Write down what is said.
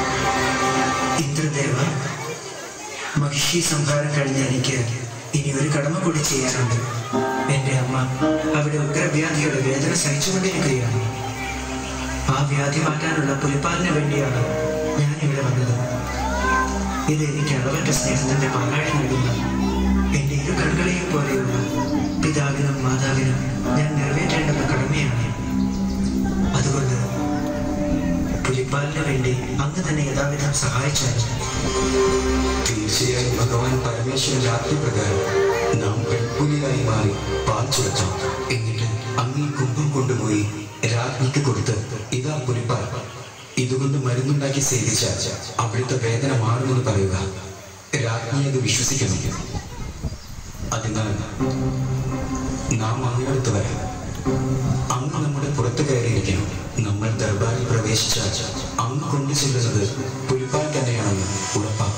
ഇന്ദ്രദേവ മഹിഷി സംഹാരം കഴിഞ്ഞ എനിക്ക് ഇനി ഒരു കടമ കൂടി ചെയ്യാനുണ്ട് എന്റെ അമ്മ അവിടെ ഉഗ്രവ്യാധിയുടെ വേദന സഹിച്ചുകൊണ്ടിരിക്കുകയാണ് ആ വ്യാധി മാറ്റാനുള്ള പുലിപ്പാലിന് വേണ്ടിയാണ് ഞാൻ ഇവിടെ വന്നത് ഇത് എനിക്ക് അളവറ്റ സ്നേഹത്തിന്റെ പങ്കാളി നൽകുന്ന എന്റെ ഇരു കണ്ണുകളെയും പോലെയുള്ള പിതാവിനും മാതാവിനും ഞാൻ നിറവേറ്റേണ്ടുന്ന കടമയാണ് അതുകൊണ്ട് പുലിപ്പാലിന് വേണ്ടി അങ്ങ് തന്നെ യഥാവിധം സഹായിച്ചാൽ തീർച്ചയായും ഭഗവാൻ പരമേശ്വരന്റെ ആജ്ഞപ്രകാരം നാം പെൺപുലിയായി മാറി പാൽ ചുരത്താം എന്നിട്ട് അങ്ങീ കുംഭം കൊണ്ടുപോയി രാജ്ഞിക്ക് കൊടുത്ത് ഇതാ പുലിപ്പാൽ ഇതുകൊണ്ട് മരുന്നുണ്ടാക്കി സേവിച്ചാൽ അവിടുത്തെ വേദന മാറുമെന്ന് പറയുക രാജ്ഞി അത് വിശ്വസിക്കണം അതിനാൽ നാം അങ്ങടുത്ത് വരാം അങ്ങ് നമ്മുടെ പുറത്ത് കയറിയിരിക്കണം നമ്മൾ ദർബാറിൽ പ്രവേശിച്ചാൽ അങ്ങ് കൊണ്ടു ചെല്ലുന്നത് പുലിപ്പാൽ തന്നെയാണെന്ന് ഉറപ്പാക്കാം